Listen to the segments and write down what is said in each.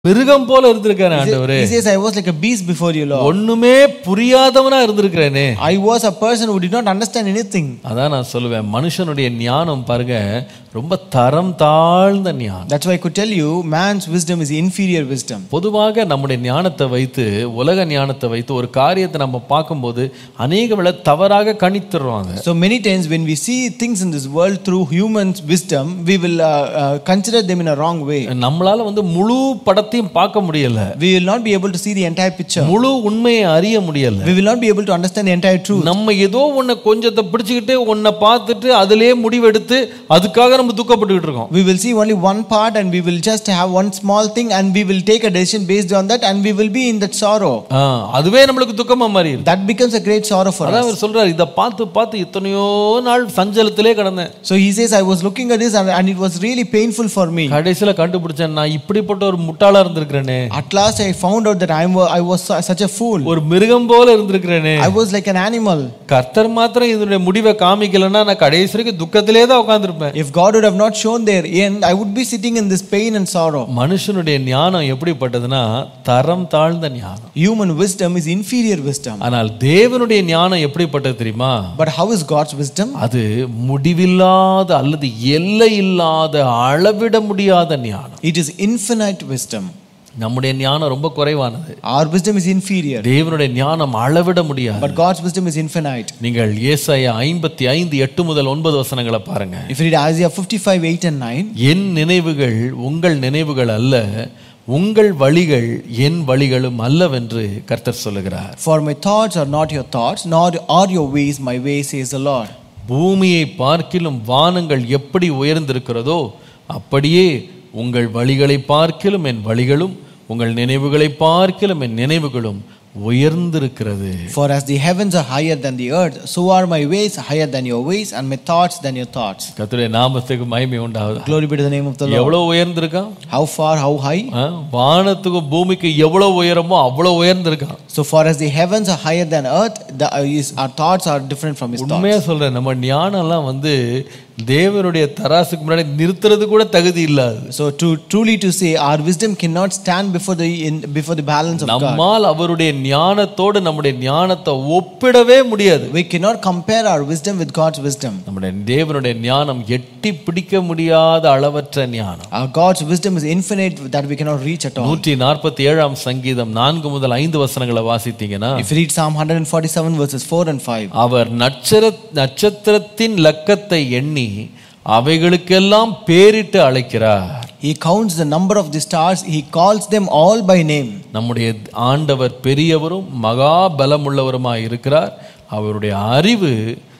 மிருகம் போல இருந்திருக்கானே ஆண்டவரே He says, I was like a beast before you, Lord. ஒண்ணுமே புரியாதவனா இருந்திருக்கிறேனே I was a person who did not understand anything. அதான் நான் சொல்லுவேன் மனுஷனுடைய ஞானம் பாருங்க ரொம்ப தரம் தாழ்ந்த ஞானம் That's why I could tell you, man's wisdom is inferior wisdom. பொதுவாக நம்முடைய ஞானத்தை வைத்து உலக ஞானத்தை வைத்து ஒரு காரியத்தை நம்ம பார்க்கும்போது அநேக வேளை தவறாக கணித்துருவாங்க So many times when we see things in this world through humans' wisdom, we will uh, uh, consider them in a wrong way. நம்மளால வந்து முழு படத்தையும் பார்க்க முடியல We will not be able to see the entire picture. முழு உண்மையை அறிய முடியல We will not be able to understand the entire truth. நம்ம ஏதோ ஒன்றை கொஞ்சத்தை பிடிச்சுக்கிட்டு ஒன்றை பார்த்துட்டு அதிலே முடிவெடுத்து அதுக்காக நம்ம துக்கப்பட்டுக்கிட்டு இருக்கோம் We will see only one part and we will just have one small thing and we will take a decision based on that and we will be in that sorrow. ஆ, அதுவே நம்மளுக்கு துக்கமா மாறி இருக்கு That becomes a great sorrow for அதான் us. அவர் சொல்றாரு இதை பார்த்து பார்த்து எத்தனையோ நாள் சஞ்சலத்திலே கடந்தேன் So he says, I was looking at this and, and it was really painful for me. கடைசியில கண்டுபிடிச்சேன் நான் இப்படிப்பட்ட ஒரு முட்டாளா இருந்திருக்கிறேனே At last I found out that I am I was su- such a fool. ஒரு மிருகம் போல இருந்திருக்கிறேனே I was like an animal. கர்த்தர் மாத்திரம் இதனுடைய முடிவை காமிக்கலன்னா நான் கடைசி வரைக்கும் துக்கத்திலே தான் உட்காந்துருப்பேன் If God would have not shown their end, I would be sitting in this pain and sorrow. மனுஷனுடைய ஞானம் எப்படிப்பட்டதுன்னா தரம் தாழ்ந்த ஞானம் Human wisdom is inferior wisdom. ஆனால் தேவனுடைய ஞானம் எப்படிப்பட்டது தெரியுமா But how is God's wisdom? அது முடிவில்லாத அல்லது எல்லை இல்லாத அளவிட முடியாத ஞானம் It is infinite wisdom. நம்முடைய ஞானம் ரொம்ப குறைவானது Our wisdom is inferior, தேவனுடைய ஞானம் அளவிட முடியாது but God's wisdom is infinite. நீங்கள் ஏசாயா ஐம்பத்தி ஐந்து எட்டு முதல் ஒன்பது வசனங்களை பாருங்க If you read Isaiah 55, 8 and 9, என் நினைவுகள் உங்கள் நினைவுகள் அல்ல உங்கள் வழிகள் என் வழிகளும் அல்லவென்று கர்த்தர் சொல்லுகிறார் For my thoughts are not your thoughts, nor are your ways my ways, says the Lord. பூமியை பார்க்கிலும் வானங்கள் எப்படி உயர்ந்திருக்கிறதோ அப்படியே உங்கள் வழிகளை பார்க்கிலும் என் வழிகளும் உங்கள் நினைவுகளை பார்க்கிலும் என் நினைவுகளும் உயர்ந்திருக்கிறது For as the heavens are higher than the earth, so are my ways higher than your ways, and my thoughts than your thoughts. கர்த்தருடைய நாமத்துக்கு மகிமை உண்டாகுது Glory be to the name of the Lord. எவ்வளவு உயர்ந்திருக்கான் How far, how high? ஆ, வானத்துக்கும் பூமிக்கு எவ்வளவு உயரமோ அவ்வளவு உயர்ந்திருக்கான் So far as the heavens are higher than earth, the, uh, is, our thoughts are different from his thoughts. உண்மையா சொல்றேன் நம்ம ஞானம்லாம் வந்து தேவனுடைய தராசுக்கு முன்னாடி நிறுத்துறது கூட தகுதி இல்லாது So to truly to say, our wisdom cannot stand before the in, before the balance of God. நம்மால் அவருடைய ஞானத்தோடு நம்முடைய ஞானத்தை ஒப்பிடவே முடியாது We cannot compare our wisdom with God's wisdom. நம்முடைய தேவனுடைய ஞானம் எட்டி பிடிக்க முடியாத அளவற்ற ஞானம் Our God's wisdom is infinite that we cannot reach at all. நூற்றி நாற்பத்தி ஏழாம் சங்கீதம் நான்கு முதல் ஐந்து வசனங்களை வாசித்தீங்கன்னா If you read Psalm 147 verses 4 and 5, அவர் நட்சர நட்சத்திரத்தின் லக்கத்தை எண்ணி அவைகளுக்கெல்லாம் பேரிட்டு அழைக்கிறார் He counts the number of the stars, He calls them all by name. நம்முடைய ஆண்டவர் பெரியவரும் மகா பலமுள்ளவருமாய் இருக்கிறார் அவருடைய அறிவு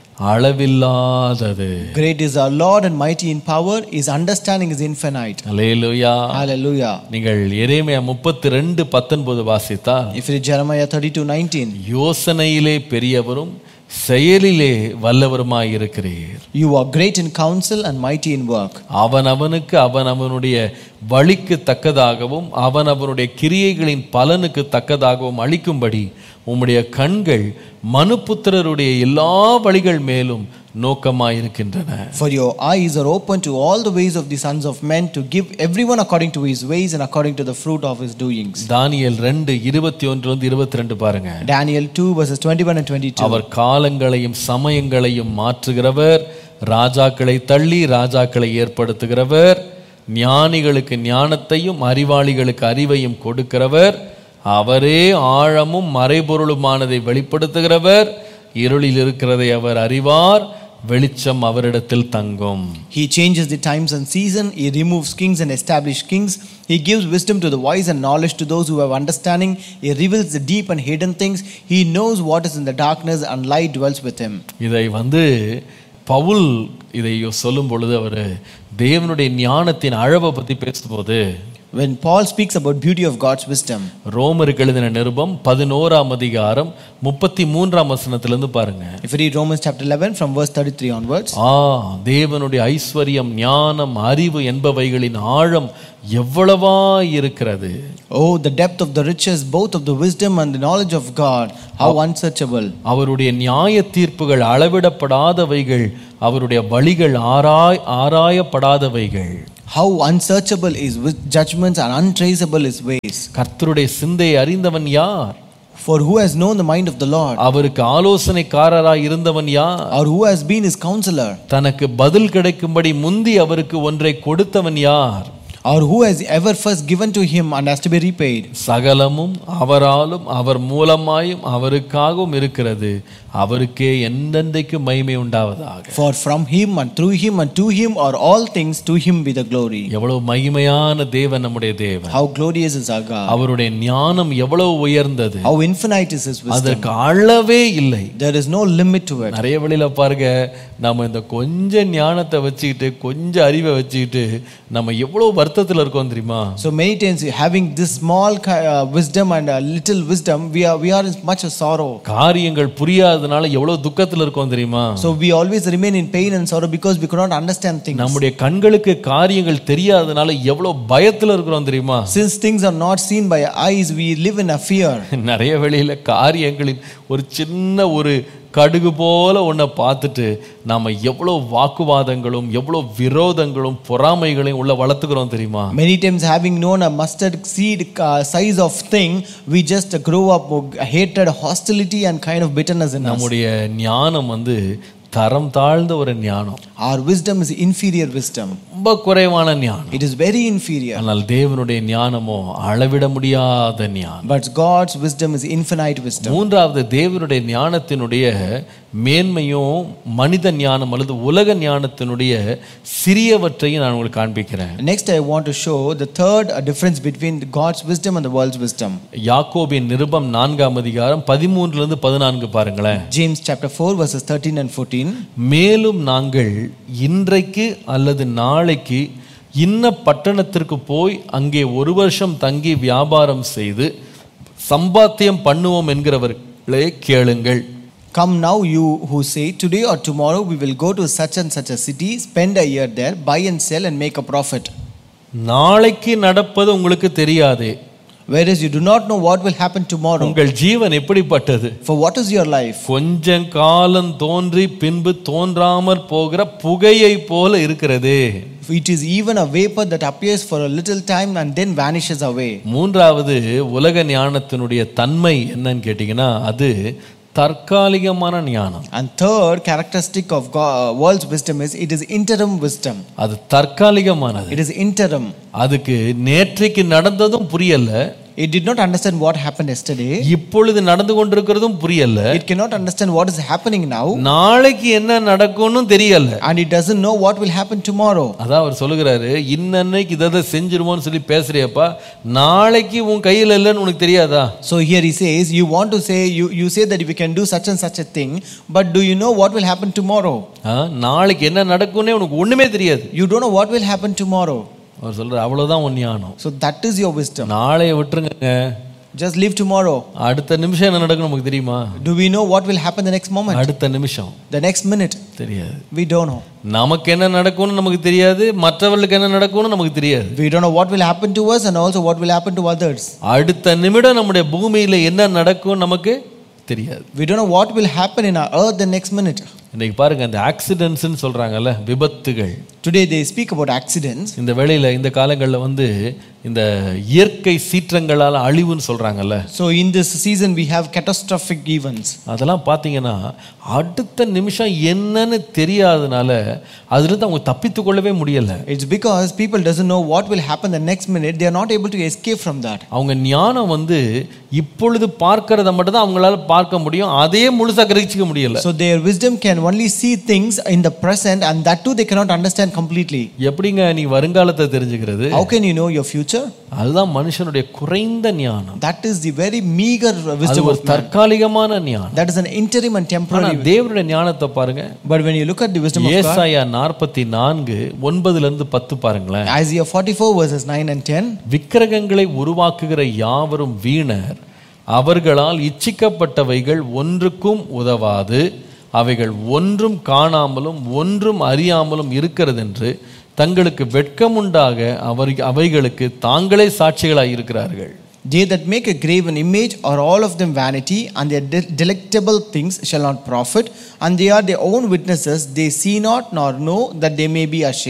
அளவில்லாதது Great is our Lord and mighty in power, His understanding is infinite. Hallelujah Hallelujah. நீங்கள் எரேமியா முப்பத்தி ரெண்டு பத்தொன்பது வாசித்தால் If you read Jeremiah 32 19, யோசனையிலே பெரியவரும் செயலிலே வல்லவருமாய் இருக்கிறீர் you are great in counsel and mighty in work. அவன் அவனுக்கு அவன் அவனுடைய வழிக்கு தக்கதாகவும் அவன் அவனுடைய கிரியைகளின் பலனுக்கு தக்கதாகவும் அளிக்கும்படி உம்முடைய கண்கள் மனுபுத்திரருடைய எல்லா வழிகள் மேலும் நோக்கமாயிருக்கின்றன For your eyes are open to all the ways of the sons of men to give everyone according to his ways and according to the fruit of his doings. தானியேல் ரெண்டு இருபத்தி ஒன்று வந்து இருபத்தி ரெண்டு பாருங்க Daniel 2 verses 21 and 22. அவர் காலங்களையும் சமயங்களையும் மாற்றுகிறவர் ராஜாக்களை தள்ளி ராஜாக்களை ஏற்படுத்துகிறவர் ஞானிகளுக்கு ஞானத்தையும் அறிவாளிகளுக்கு அறிவையும் கொடுக்கிறவர் அவரே ஆழமும் மறைபொருளுமானதை வெளிப்படுத்துகிறவர் இருளில் இருக்கிறதை அவர் அறிவார் வெளிச்சம் அவரிடத்தில் தங்கும் He changes the times and season. He removes kings and establishes kings. He gives wisdom to the wise and knowledge to those who have understanding. He reveals the deep and hidden things. He knows what is in the darkness and light dwells with him. இதை வந்து பவுல் இதை சொல்லும் பொழுது அவர் தேவனுடைய ஞானத்தின் அழவை பற்றி பேசும்போது When Paul speaks about beauty of God's wisdom, ரோமருக்கு எழுதின நிருபம் பதினோராம் அதிகாரம் முப்பத்தி மூன்றாம் வசனத்திலிருந்து பாருங்க if you read Romans chapter 11 from verse 33 onwards, ஆ தேவனுடைய ஐஸ்வர்யம் ஞானம் அறிவு என்பவைகளின் ஆழம் எவ்வளவா இருக்கிறது oh, the depth of the riches, both of the wisdom and the knowledge of God, how unsearchable. அவருடைய நியாய தீர்ப்புகள் அளவிடப்படாதவைகள் அவருடைய வழிகள் ஆராய் ஆராயப்படாதவைகள் How unsearchable is with judgments and untraceable his ways. கர்த்தருடைய சிந்தையை அறிந்தவன் யார் For who has known the mind of the Lord? அவருக்கு ஆலோசனைக்காரராய் இருந்தவன் யார் Or who has been his counselor? தனக்கு பதில் கிடைக்கும்படி முந்தி அவருக்கு ஒன்றை கொடுத்தவன் யார் Or who has ever first given to him and has to be repaid? சகலமும் அவராலும் அவர் மூலமாயும் அவருக்காகவும் இருக்கிறது அவருக்கே எந்தெந்தைக்கு மகிமை உண்டாவதாக For from him and through him and to him are all things, to him be the glory. எவ்வளவு மகிமையான தேவன் நம்முடைய தேவன் How glorious is our God. அவருடைய ஞானம் எவ்வளவு உயர்ந்தது How infinite is his wisdom. அதற்கு அளவே இல்லை There is no limit to it. நிறைய வழியில பாருங்க நம்ம இந்த கொஞ்ச ஞானத்தை வச்சுக்கிட்டு கொஞ்சம் அறிவை வச்சுக்கிட்டு நம்ம எவ்வளவு வருத்தத்துல இருக்கோம் தெரியுமா So many times having this small ki- uh, wisdom and a little wisdom, we are we are in much of sorrow. காரியங்கள் புரியாதனால எவ்வளவு துக்கத்துல இருக்கோம் தெரியுமா So we always remain in pain and sorrow because we could not understand things. நம்முடைய கண்களுக்கு காரியங்கள் தெரியாதனால எவ்வளவு பயத்துல இருக்கிறோம் தெரியுமா Since things are not seen by eyes, we live in a fear. நிறைய வேளையில காரியங்களின் ஒரு சின்ன ஒரு கடுகு போல ஒன்றை பார்த்துட்டு நாம எவ்வளோ வாக்குவாதங்களும் எவ்வளோ விரோதங்களும் பொறாமைகளையும் உள்ள வளர்த்துக்கிறோம் தெரியுமா Many times, having known a mustard seed uh, size of thing, we just grow up with hatred, hostility, and kind of bitterness in us. நம்முடைய ஞானம் வந்து தரம் தாழ்ந்த ஒரு ஞானம் Our wisdom is inferior wisdom. ரொம்ப குறைவான ஞானம் It is very inferior. ஆனால் தேவனுடைய ஞானமோ அளவிட முடியாத ஞானம் But God's wisdom is infinite wisdom. மூன்றாவது தேவனுடைய ஞானத்தினுடைய மேன்மையும் மனித ஞானம் அல்லது உலக ஞானத்தினுடைய சிறியவற்றையும் நான் உங்களுக்கு காண்பிக்கிறேன் Next, I want to show the third uh, difference between God's wisdom and the world's wisdom. யாக்கோபின் நிருபம் நான்காம் அதிகாரம் பதிமூன்றுல இருந்து பதினான்கு பாருங்களேன் James chapter 4, verses 13 and 14. மேலும் நாங்கள் இன்றைக்கு அல்லது நாளைக்கு இன்ன பட்டணத்திற்கு போய் அங்கே ஒரு வருஷம் தங்கி வியாபாரம் செய்து சம்பாத்தியம் பண்ணுவோம் என்கிறவர்களே கேளுங்கள் Come now, you who say, Today or tomorrow we will go to such and such a city, spend a year there, buy and sell, and make a profit. நாளைக்கு நடப்பது உங்களுக்கு தெரியாதே Whereas you do not know what will happen tomorrow. உங்கள் ஜீவன் எப்படிப்பட்டது For what is your life? கொஞ்சம் காலம் தோன்றி பின்பு தோன்றாமற் போகிற புகையை போல இருக்கிறது It is even a vapor that appears for a little time and then vanishes away. மூன்றாவது உலக ஞானத்தினுடைய தன்மை என்னன்னு கேட்டிங்கன்னா அது தற்காலிகமான ஞானம் And third characteristic of God, world's wisdom is it is interim wisdom. அது தற்காலிகமானது It is interim. அதுக்கு நேற்றைக்கு நடந்ததும் புரியல It did not understand what happened yesterday. இப்பொழுது நடந்து கொண்டிருக்கிறதும் புரியல It cannot understand what is happening now. நாளைக்கு என்ன நடக்கும்னு தெரியல And it doesn't know what will happen tomorrow. அதான் அவர் சொல்லுகிறாரு இன்னன்னைக்கு இதை இதை செஞ்சிருமோன்னு சொல்லி பேசுறியப்பா நாளைக்கு உன் கையில் இல்லைன்னு உனக்கு தெரியாதா So here he says, you want to say, you, you say that we can do such and such a thing, but do you know what will happen tomorrow? ஆ, நாளைக்கு என்ன நடக்கும்னே உனக்கு ஒண்ணுமே தெரியாது You don't know what will happen tomorrow. அவர் சொல்றாரு அவ்வளவுதான் உன் ஞானம் So that is your wisdom. நாளைய விட்டுருங்க Just live tomorrow. அடுத்த நிமிஷம் என்ன நடக்கும் நமக்கு தெரியுமா Do we know what will happen the next moment? அடுத்த நிமிஷம் The next minute? தெரியாது We don't know. நமக்கு என்ன நடக்கும்னு நமக்கு தெரியாது மற்றவர்களுக்கு என்ன நடக்கும்னு நமக்கு தெரியாது We don't know what will happen to us and also what will happen to others. அடுத்த நிமிடம் நம்முடைய பூமியில என்ன நடக்கும் நமக்கு தெரியாது We don't know what will happen in our earth the next minute. இன்னைக்கு பாருங்க இந்த ஆக்சிடென்ட்ஸ்னு சொல்றாங்கல்ல விபத்துகள் Today they speak about accidents. இந்த வேளையில இந்த காலங்களில் வந்து இந்த இயற்கை சீற்றங்களால் அழிவுன்னு சொல்றாங்கல்ல So in this season we have catastrophic events. அதெல்லாம் பார்த்தீங்கன்னா அடுத்த நிமிஷம் என்னன்னு தெரியாதனால அதுலேருந்து அவங்க தப்பித்து கொள்ளவே முடியல It's because people doesn't know what will happen the next minute. They are not able to escape from that. அவங்க ஞானம் வந்து இப்பொழுது பார்க்கறத மட்டும் தான் அவங்களால பார்க்க முடியும் அதே முழுசா கிரகிச்சிக்க முடியல So their wisdom can only see things in the present and that too they cannot understand completely. எப்படிங்க நீ வருங்காலத்தை தெரிஞ்சுக்கிறது How can you know your future? அதுதான் மனுஷனுடைய குறைந்த ஞானம் That is the very meager அது wisdom ஒரு of man. தற்காலிகமான ஞானம் That is an interim and ஆனா temporary. தேவனுடைய ஞானத்தை பாருங்க But when you look at the wisdom of God, ஏசாயா நாற்பத்தி நான்கு ஒன்பதுல இருந்து பத்து பாருங்களேன் Isaiah 44 verses 9 and 10. விக்கிரகங்களை உருவாக்குகிற யாவரும் வீணர் அவர்களால் இச்சிக்கப்பட்டவைகள் ஒன்றுக்கும் உதவாது அவைகள் ஒன்றும் காணாமலும் ஒன்றும் அறியாமலும் இருக்கிறதென்று தங்களுக்கு வெட்கமுண்டாக அவர் அவைகளுக்கு தாங்களே சாட்சிகளாய் இருக்கிறார்கள் They that make a graven image are all of them vanity, and their de- delectable things shall not profit, and they are their own witnesses. They see not nor know that they may be ashamed.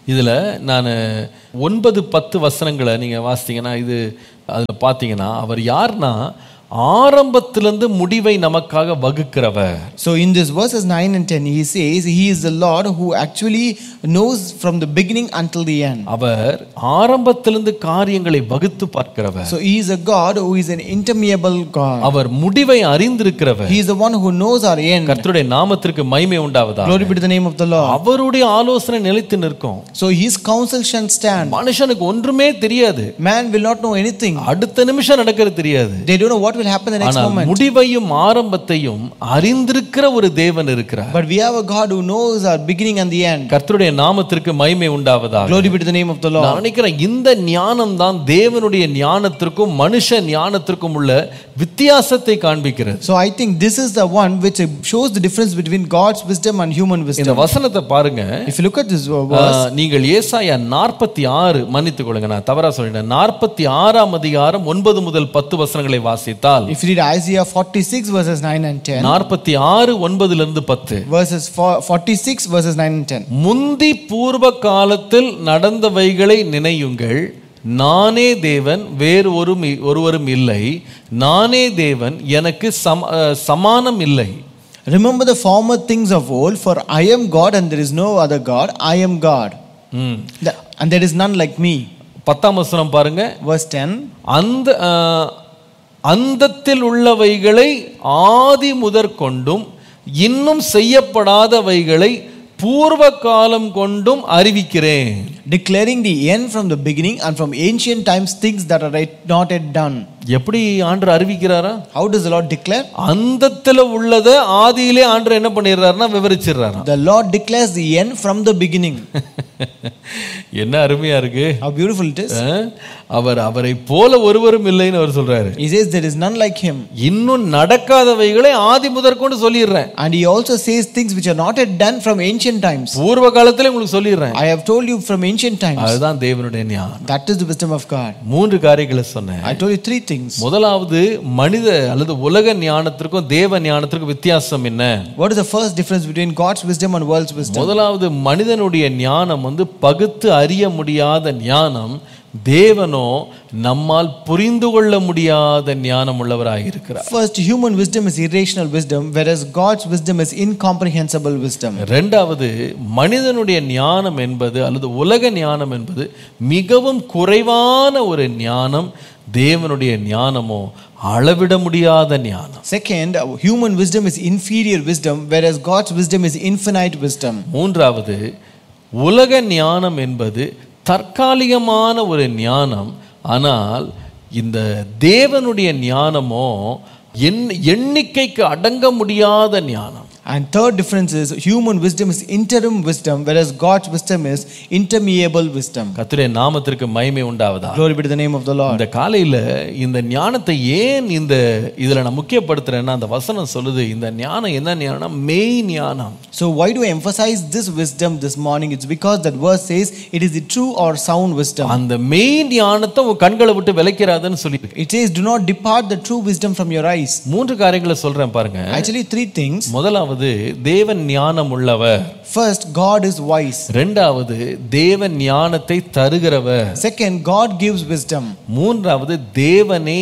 இதுல நான் ஒன்பது பத்து வசனங்களை நீங்க வாசித்தீங்கன்னா இது அதுல பார்த்தீங்கன்னா அவர் யாருன்னா ஆரம்பத்திலிருந்து முடிவை நமக்காக வகுக்கிறவர் So in this verses 9 and 10, he says, He is the Lord who actually knows from the beginning until the end. அவர் ஆரம்பத்திலிருந்து காரியங்களை வகுத்து பார்க்கிறவர் So he is a God who is an interminable God. அவர் முடிவை அறிந்திருக்கிறவர் He is the one who knows our end. கர்த்தருடைய நாமத்திற்கு மகிமை உண்டாவதா Glory be to the name of the Lord. அவருடைய ஆலோசனை நிலைத்து நிற்கும் So his counsel shall stand. மனுஷனுக்கு ஒன்றுமே தெரியாது Man will not know anything. அடுத்த நிமிஷம் நடக்கிறது தெரியாது They don't know what will happen the next ஆனால் moment. முடிவையும் ஆரம்பத்தையும் அறிந்திருக்கிற ஒரு தேவன் இருக்கிறார் But we have a God who knows our beginning and the end. கர்த்தருடைய நாமத்திற்கு மகிமை உண்டாவதாக Glory be to the name of the Lord. நான் நினைக்கிறேன் இந்த ஞானம் தான் தேவனுடைய ஞானத்திற்கும் மனுஷ ஞானத்திற்கும் உள்ள வித்தியாசத்தை காண்பிக்கிறது So I think this is the one which shows the difference between God's wisdom and human இந்த wisdom. வசனத்தை பாருங்க If you look at this verse, ஆ, நீங்கள் ஏசாயா நாற்பத்தி ஆறு மன்னித்துக் கொள்ளுங்க நான் தவறா சொல்லிட்டேன் நாற்பத்தி ஆறாம் அதிகாரம் ஒன்பது முதல் பத்து வசனங்களை வாசித்தால் if you read Isaiah 46 verses 9 and 10, நாற்பத்தி ஆறு ஒன்பதுல இருந்து பத்து verses four- 46 verses 9 and 10. முந்தி பூர்வ காலத்தில் நடந்தவைகளை நினையுங்கள் நானே தேவன் வேறு ஒரு ஒருவரும் இல்லை நானே தேவன் எனக்கு சம அஹ், சமானம் இல்லை Remember the former things of old, for I am God and there is no other God. I am God. ம். The- and there is none like me. பத்தாம் வசனம் பாருங்க Verse 10. அந்த அஹ், அந்தத்தில் உள்ளவைகளை ஆதி முதற் கொண்டும் இன்னும் செய்யப்படாதவைகளை பூர்வ காலம் கொண்டும் அறிவிக்கிறேன் Declaring the end from the beginning and from ancient times things that are yet- not yet done. எப்படி ஆண்டு அறிவிக்கிறாரா How does the Lord declare? அந்தத்துல உள்ளத ஆதியிலே ஆண்டு என்ன பண்ணிடுறாருன்னா விவரிச்சிடுறாராம் The Lord declares the end from the beginning. என்ன அருமையா இருக்கு How beautiful it is. அஹ்? அவர் அவரை போல ஒருவரும் இல்லைன்னு அவர் சொல்றாரு He says there is none like him. இன்னும் நடக்காதவைகளை ஆதி முதற்கொண்டு சொல்லிடுறேன் And he also says things which are not yet done from ancient times. பூர்வ காலத்திலே உங்களுக்கு சொல்லிடுறேன் I have told you from ancient times. அதுதான் தேவனுடைய ஞானம் That is the wisdom of God. மூன்று காரியங்களை சொன்னேன் I told you three things. முதலாவது மனித அல்லது உலக ஞானத்திற்கும் தேவ ஞானத்திற்கும் வித்தியாசம் என்ன What is the first difference between God's wisdom and world's wisdom? முதலாவது மனிதனுடைய ஞானம் வந்து பகுத்து அறிய முடியாத ஞானம் தேவனோ நம்மால் புரிந்து கொள்ள முடியாத ஞானம் உள்ளவராக இருக்கிறார் First, human wisdom is irrational wisdom, whereas God's wisdom is incomprehensible wisdom. ரெண்டாவது மனிதனுடைய ஞானம் என்பது அல்லது உலக ஞானம் என்பது மிகவும் குறைவான ஒரு ஞானம் தேவனுடைய ஞானமோ அளவிட முடியாத ஞானம் Second, human wisdom is inferior wisdom, whereas God's wisdom is infinite wisdom. மூன்றாவது உலக ஞானம் என்பது தற்காலிகமான ஒரு ஞானம் ஆனால் இந்த தேவனுடைய ஞானமோ எண் எண்ணிக்கைக்கு அடங்க முடியாத ஞானம் And third difference is human wisdom is interim wisdom, whereas God's wisdom is intermeable wisdom. கர்த்தருடைய நாமத்திற்கு மகிமை உண்டாவதா Glory be to the name of the Lord. இந்த காலையில இந்த ஞானத்தை ஏன் இந்த இதுல நான் முக்கியப்படுத்துறேன்னா அந்த வசனம் சொல்லுது இந்த ஞானம் என்ன ஞானம்னா மெய் ஞானம் So why do I emphasize this wisdom this morning? It's because that verse says it is the true or sound wisdom. அந்த மெய் ஞானத்தை உன் கண்களை விட்டு விலைக்கிறாதுன்னு சொல்லியிருக்கு It says, do not depart the true wisdom from your eyes. மூன்று காரியங்களை சொல்றேன் பாருங்க Actually, three things. முதலாவது தேவன் ஞானம் உள்ளவர் First, God is wise. ரெண்டாவது தேவன் ஞானத்தை தருகிறவர் Second, God gives wisdom. மூன்றாவது தேவனே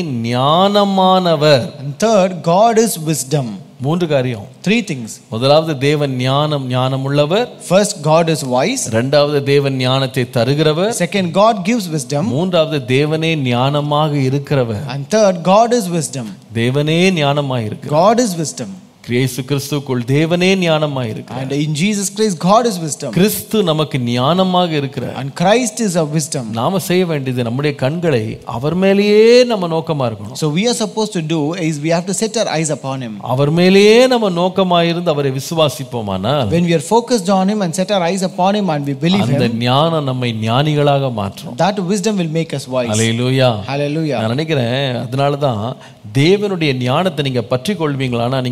ஞானமானவர் And third, God is wisdom. மூன்று காரியம் Three things. முதலாவது தேவன் ஞானம் ஞானம் உள்ளவர் First, God is wise. ரெண்டாவது தேவன் ஞானத்தை தருகிறவர் Second, God gives wisdom. மூன்றாவது தேவனே ஞானமாக இருக்கிறவர் And third, God is wisdom. தேவனே ஞானமாக இருக்கிறார் God is wisdom. கிறிஸ்து கிறிஸ்துக்குள் தேவனே ஞானமாக இருக்கிறார் And in Jesus Christ, God is wisdom. கிறிஸ்து நமக்கு ஞானமாக இருக்கிறார் And Christ is our wisdom. நாம செய்ய வேண்டியது நம்முடைய கண்களை அவர் மேலேயே நம்ம நோக்கமா இருக்கணும் So, we are supposed to do is we have to set our eyes upon Him. அவர் மேலேயே நம்ம நோக்கமாயிருந்து அவரை விசுவாசிப்போமானால் When we are focused on Him and set our eyes upon Him and we believe அந்த Him, ஞானம் நம்மை ஞானிகளாக மாற்றும் that wisdom will make us wise. Hallelujah Hallelujah. நான் நினைக்கிறேன் அதனால தான் தேவனுடைய ஞானத்தை நீங்க பற்றி கொள்வீங்களானா நீங்க எதற்கும்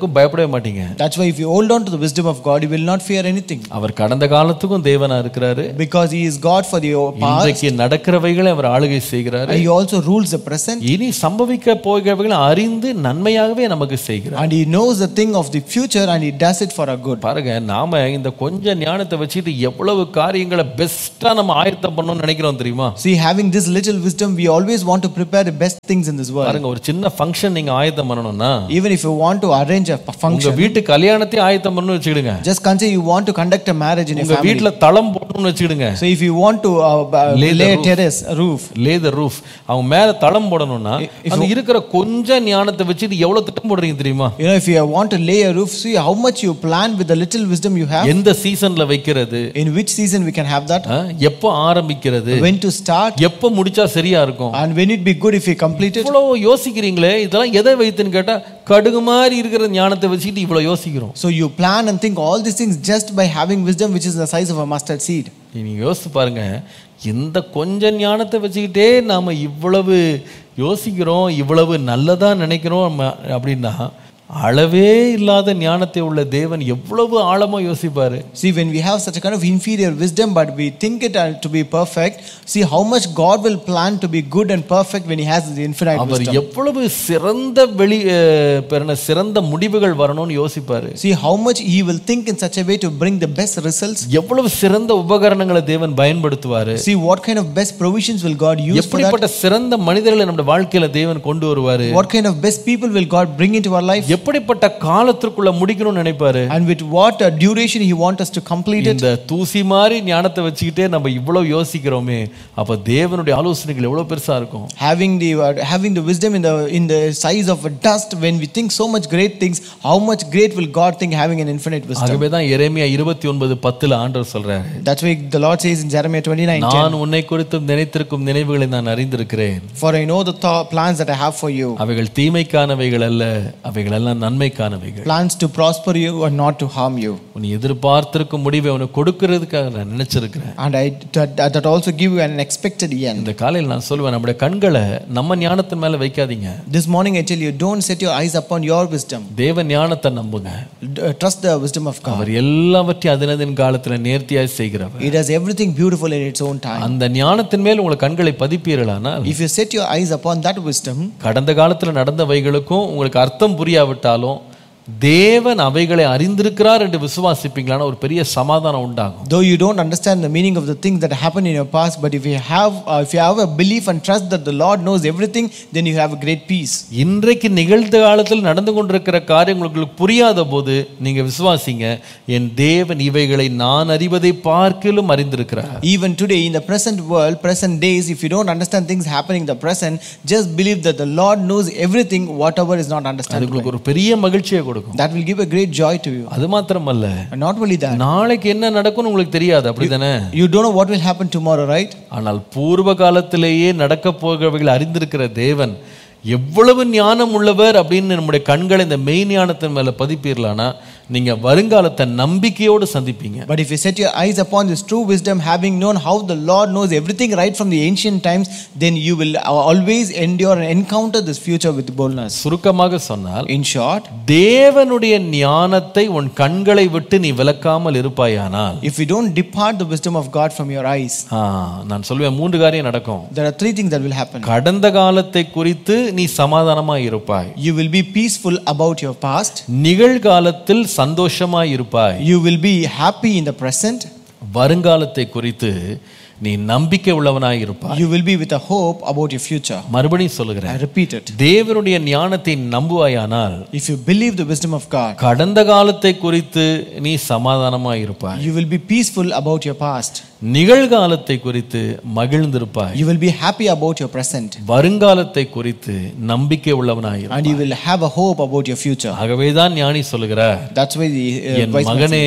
எதுக்கும் பயப்படவே மாட்டீங்க That's why if you hold on to the wisdom of God, you will not fear anything. அவர் கடந்த காலத்துக்கும் தேவனா இருக்கிறாரு Because He is God for the past, இன்றைக்கு நடக்கிறவைகளை அவர் ஆளுகை செய்கிறாரு and He also rules the present, இனி சம்பவிக்க போகிறவைகளை அறிந்து நன்மையாகவே நமக்கு செய்கிறார் and He knows the thing of the future and He does it for our good. பாருங்க நாம இந்த கொஞ்ச ஞானத்தை வச்சுட்டு எவ்வளவு காரியங்களை பெஸ்டா நம்ம ஆயத்தம் பண்ணணும்னு நினைக்கிறோம் தெரியுமா See, having this little wisdom, we always want to prepare the best things in this world. பாருங்க ஒரு சின்ன ஃபங்க்ஷன் நீங்க ஆயத்தம் பண்ணணும்னா Even if you want to arrange a உங்க function, வீட்டு கல்யாணத்தையும் ஆயத்தம் பண்ணணும்னு வச்சுக்கிடுங்க just consider you want to conduct a marriage in your உங்க family. வீட்டுல தளம் போடணும்னு வச்சுக்கிடுங்க So if you want to uh, uh, Lay the lay a roof. terrace, a roof, lay the roof அவங்க மேல தளம் போடணும்னா If அந்த இருக்கிற கொஞ்ச ஞானத்தை வச்சுட்டு எவ்வளவு திட்டம் போடுறீங்க தெரியுமா you know, if you want to lay a roof, see how much you plan with the little wisdom you have. எந்த சீசன்ல வைக்கிறது In which season we can have that? ஆ, எப்போ ஆரம்பிக்கிறது When to start? எப்போ முடிச்சா சரியா இருக்கும் And when it be good if we complete it? இவ்வளவு யோசிக்கிறீங்களே இதெல்லாம் எதை வைத்துன்னு கேட்டா கடுகு மாதிரி இருக்கிற ஞானத்தை வச்சுக்கிட்டு இவ்வளவு யோசிக்கிறோம் So you plan and think all these things just by having wisdom, which is the size of a mustard seed. நீங்க யோசித்து பாருங்க இந்த கொஞ்ச ஞானத்தை வச்சுக்கிட்டே நாம இவ்வளவு யோசிக்கிறோம் இவ்வளவு நல்லதா நினைக்கிறோம் நம்ம அப்படின்னா அளவே இல்லாத ஞானத்தை உள்ள தேவன் எவ்வளவு ஆழமா யோசிப்பாரு See, when we have such a kind of inferior wisdom, but we think it uh, to be perfect, see how much God will plan to be good and perfect when He has the infinite our wisdom. எவ்வளவு சிறந்த வெளி அஹ், பேர் என்ன, சிறந்த முடிவுகள் வரணும்னு யோசிப்பாரு See how much He will think in such a way to bring the best results. எவ்வளவு சிறந்த உபகரணங்களை தேவன் பயன்படுத்துவாரு See what kind of best provisions will God use for that. எப்படிப்பட்ட சிறந்த மனிதர்களை நம்ம வாழ்க்கையில தேவன் கொண்டு வருவாரு What kind of best people will God bring into our life? எப்படிப்பட்ட காலத்திற்குள்ள முடிக்கணும்னு நினைப்பாரு And with what uh, duration He wants us to complete it. இந்த தூசி மாதிரி ஞானத்தை வச்சுக்கிட்டே நம்ம இவ்வளவு யோசிக்கிறோமே அப்ப தேவனுடைய ஆலோசனைகள் எவ்வளவு பெருசா இருக்கும் Having the uh, having the wisdom in the in the size of a dust, when we think so much great things, how much great will God think having an infinite wisdom? ஆகவே தான் எரேமியா இருபத்தி ஒன்பது பத்துல ஆண்டவர் சொல்றாரு That's why the Lord says in Jeremiah 29 10, நான் உன்னை குறித்தும் நினைத்திருக்கும் நினைவுகளை நான் அறிந்திருக்கிறேன் For I know the thought, plans that I have for you, அவைகள் தீமைக்கானவைகள் அல்ல அவைகள் எல்லாம் நன்மைக்கானவைகள் plans to prosper you and not to harm you. உன் எதிர்பார்த்திருக்கும் முடிவை உனக்கு கொடுக்கறதுக்காக நான் நினைச்சிருக்கிறேன் And I that, that also give you an expected end. இந்த காலையில் நான் சொல்லுவேன் நம்முடைய கண்களை நம்ம ஞானத்தின் மேல வைக்காதீங்க This morning I tell you, don't set your eyes upon your wisdom. தேவ ஞானத்தை நம்புங்க D- uh, Trust the wisdom of God. அவர் எல்லாவற்றையும் அதினதின் காலத்துல நேர்த்தியாய் செய்கிறவர் It does everything beautiful in its own time. அந்த ஞானத்தின் மேல் உங்களை கண்களை பதிப்பீர்களானால் If you set your eyes upon that wisdom, கடந்த காலத்துல நடந்தவைகளுக்கும் உங்களுக்கு அர்த்தம் புரியாவிட்டாலும் தேவன் அவைகளை அறிந்திருக்கிறார் என்று விசுவாசிப்பீங்களான ஒரு பெரிய சமாதானம் உண்டாகும் though you don't understand the meaning of the things that happened in your past, but if you have uh, if you have a belief and trust that the Lord knows everything, then you have a great peace. இன்றைக்கு நிகழ்ந்த காலத்தில் நடந்து கொண்டிருக்கிற காரியம் உங்களுக்கு புரியாத போது நீங்க விசுவாசிங்க என் தேவன் இவைகளை நான் அறிவதை பார்க்கிலும் அறிந்திருக்கிறார் Even today, in the present world, present days, if you don't understand things happening in the present, just believe that the Lord knows everything, whatever is not அது understandable. உங்களுக்கு ஒரு பெரிய மகிழ்ச்சியை கொடுக்கும் That will give a great joy to you. அது மாத்திரமல்ல And not only that, நாளைக்கு என்ன நடக்கும்னு உங்களுக்கு தெரியாது அப்படிதானே you don't know what will happen tomorrow, right? ஆனால் பூர்வ காலத்திலேயே நடக்க போகிறவைகள் அறிந்திருக்கிற தேவன் எவ்வளவு ஞானம் உள்ளவர் அப்படின்னு நம்முடைய கண்களை இந்த மெய் ஞானத்தின் மேல பதிப்பீர்களானா நீங்க வருங்காலத்தை நம்பிக்கையோடு சந்திப்பீங்க But if you set your eyes upon this true wisdom, having known how the Lord knows everything right from the ancient times, then you will always endure and encounter this future with boldness. சுருக்கமாக சொன்னால் In short, தேவனுடைய ஞானத்தை உன் கண்களை விட்டு நீ விலக்காமல் இருப்பாயானால் if you don't depart the wisdom of God from your eyes, ஆ, நான் சொல்லுவேன் மூன்று காரியம் நடக்கும் there are three things that will happen. கடந்த காலத்தை குறித்து நீ சமாதானமாய் இருப்பாய் You will be peaceful about your past, நிகழ்காலத்தில் சந்தோஷமாய் இருப்பாய் you will be happy in the present, வருங்காலத்தை குறித்து நீ நம்பிக்கை உள்ளவனாய் இருப்பாய் you will be with a hope about your future. மறுபடியும் சொல்லுகிறேன் I repeat it. தேவனுடைய ஞானத்தை நம்புவாயானால் If you believe the wisdom of God, கடந்த காலத்தை குறித்து நீ சமாதானமாய் இருப்பாய் you will be peaceful about your past. நிகழ்காலத்தை குறித்து மகிழ்ந்திருப்பாய் You will be happy about your present. வருங்காலத்தை குறித்து நம்பிக்கை உள்ளவனாய் இருப்பாய் And you will have a hope about your future. ஆகவேதான் ஞானி சொல்லுகிறார் That's why the uh, N wise man மகனே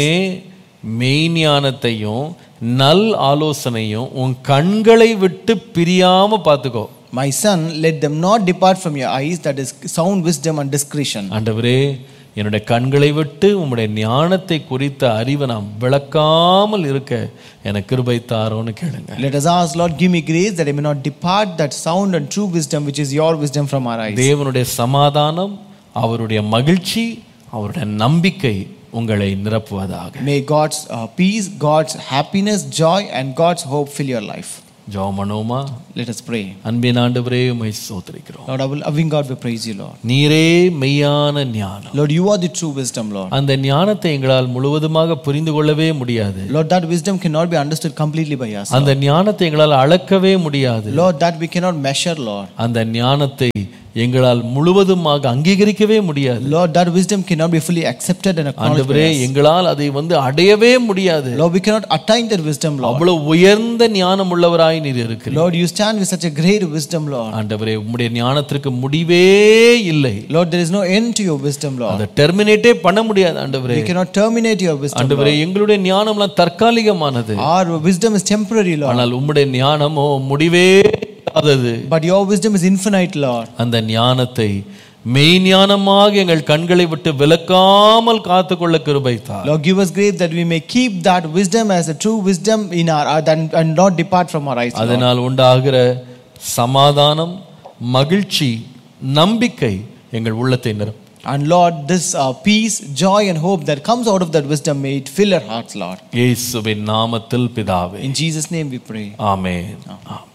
மெய்ஞானத்தையும் நல் ஆலோசனையும் உன் கண்களை விட்டு பிரியாம பார்த்துக்கோ My son, let them not depart from your eyes, that is sound wisdom and discretion. ஆண்டவரே என்னுடைய கண்களை விட்டு உம்முடைய ஞானத்தை குறித்த அறிவை நாம் விளக்காமல் இருக்க எனக்கு கிருபை தாரோன்னு கேளுங்க Let us ask, Lord, give me grace that I may not depart that sound and true wisdom which is your wisdom from our eyes. தேவனுடைய சமாதானம் அவருடைய மகிழ்ச்சி அவருடைய நம்பிக்கை உங்களை நிரப்புவதாக May God's uh, peace, God's happiness, joy, and God's hope fill your life. ஜோமனோமா Let us pray. அன்பின் ஆண்டவரே உமை சோதரிக்கிறோம் Lord, our loving God, we praise you, Lord. நீரே மெய்யான ஞானம் Lord, you are the true wisdom, Lord. அந்த ஞானத்தை எங்களால் முழுவதுமாக புரிந்து கொள்ளவே முடியாது Lord, that wisdom cannot be understood completely by us. அந்த ஞானத்தை எங்களால் அளக்கவே முடியாது Lord, that we cannot measure, Lord. அந்த ஞானத்தை எங்களால் முழுவதுமாக அங்கீகரிக்கவே முடியாது Lord, that wisdom cannot be fully accepted and acknowledged. ஆண்டவரே By us. எங்களால் அதை வந்து அடையவே முடியாது Lord, we cannot attain that wisdom, Lord. அவ்வளவு உயர்ந்த ஞானம் உள்ளவராய் நீர் இருக்கிறீர் Lord, you stand with such a great wisdom, Lord. ஆண்டவரே உம்முடைய ஞானத்திற்கு முடிவே இல்லை Lord, there is no end to your wisdom, Lord. அதை டெர்மினேட்டே பண்ண முடியாது ஆண்டவரே We cannot terminate your wisdom. ஆண்டவரே எங்களுடைய ஞானம்லாம் தற்காலிகமானது Our wisdom is temporary, Lord. ஆனால் உம்முடைய ஞானமோ முடிவே இல்லாதது But your wisdom is infinite, Lord. அந்த ஞானத்தை மெய் ஞானமாக எங்கள் கண்களை விட்டு விலக்காமல் காத்துக்கொள்ள கிருபைத்தார் Lord, give us grace that we may keep that wisdom as a true wisdom in our and, and not depart from our eyes. Lord. அதனால் உண்டாகிற சமாதானம் மகிழ்ச்சி நம்பிக்கை எங்கள் உள்ளத்தை நிரப்பும் And Lord, this uh, peace, joy, and hope that comes out of that wisdom, may it fill our hearts, Lord. இயேசுவின் நாமத்தில் பிதாவே In Jesus' name we pray. Amen amen